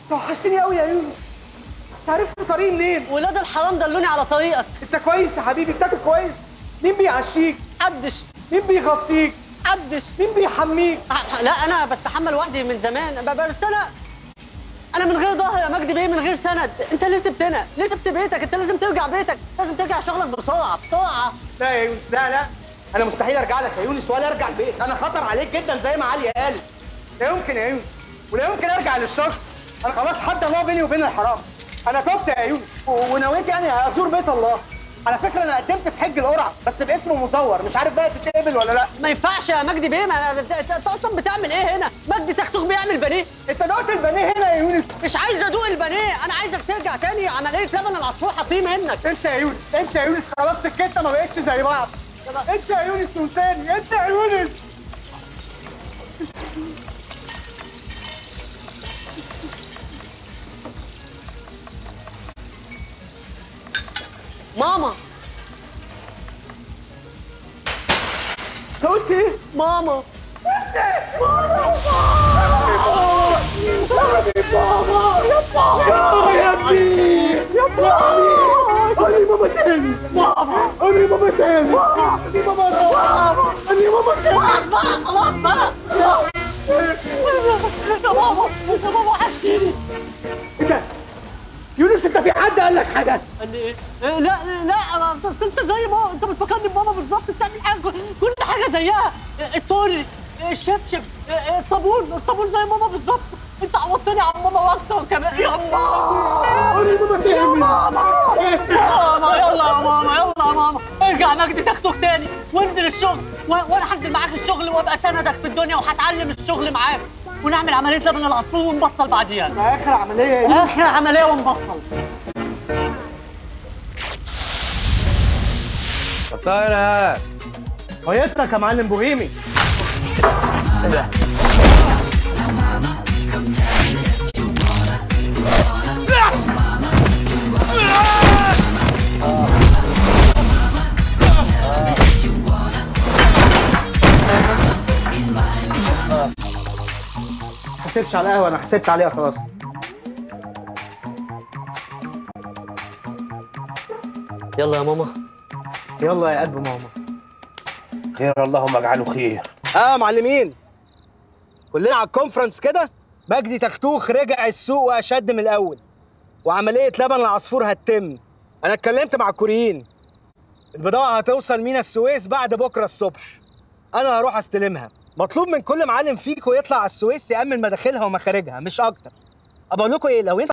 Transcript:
توحشتني قوي يا يونس انت عرفت طريقي منين ولاد الحرام دلوني على طريقك انت كويس يا حبيبي بتاكل كويس مين بيعشيك حدش مين بيغطيك حدش مين بيحميك ح- لا انا بستحمل لوحدي من زمان ب- بس انا انا من غير ظهر يا مجدي بيه من غير سند انت ليه سبتنا ليه سبت بيتك انت لازم ترجع بيتك لازم ترجع شغلك بسرعه بسرعه لا يا يونس لا لا انا مستحيل ارجع لك يا يونس ولا ارجع البيت انا خطر عليك جدا زي ما عليا قالت لا يمكن يا يونس ولا يمكن ارجع للشغل انا خلاص حد الله بيني وبين الحرام انا تبت يا يونس و- ونويت يعني ازور بيت الله على فكره انا قدمت في حج القرعه بس باسم مزور مش عارف بقى تتقبل ولا لا ما ينفعش يا مجدي بيه ما انت أنت اصلا بتعمل ايه هنا مجدي تختوخ بيعمل بانيه انت دقت البانيه هنا يا يونس مش عايز ادوق البانيه انا عايزك ترجع تاني عمليه لبن العصفور حاطيه منك امشي يا يونس امشي يا يونس خلاص سكتنا ما بقتش زي بعض امشي يا يونس وانساني انت يا يونس ماما انت قلت ايه؟ ماما يا ابني يا بابا قولي ماما تاني ماما قولي ماما تاني قولي ماما ماما قولي ماما تاني خلاص بقى خلاص بقى يا ماما يا ماما وحشتيني ايه ده؟ يونس انت في حد قال لك حاجه؟ قال لي ايه؟ إيه، لا لا ما- أصل انت زي ماما انت بتفكرني بماما بالظبط بتعمل حاجه كل حاجه زيها إيه، التوري إيه، الشبشب إيه، الصابون الصابون زي ماما بالظبط انت عوضتني عن ماما واكتر كمان يا ماما قولي ماما تاني يا ماما ماما يلا يا ماما يلا يا ماما ارجع مجدي تاخدك تاني وانزل الشغل و- وانا هنزل معاك الشغل وابقى سندك في الدنيا وهتعلم الشغل معاك ونعمل عمليه لبن العصفور ونبطل بعديها ده اخر عمليه يا يونس اخر عمليه ونبطل طايرة ويتك يا معلم بوهيمي حسبتش على القهوة أنا حسبت عليها خلاص يلا يا ماما يلا يا قلب ماما خير اللهم اجعله خير اه معلمين كلنا على الكونفرنس كده مجدي تختوخ رجع السوق واشد من الاول وعمليه لبن العصفور هتتم انا اتكلمت مع الكوريين البضاعه هتوصل مينا السويس بعد بكره الصبح انا هروح استلمها مطلوب من كل معلم فيكم يطلع على السويس يامن مداخلها ومخارجها مش اكتر ابقى لكم ايه لو ينفع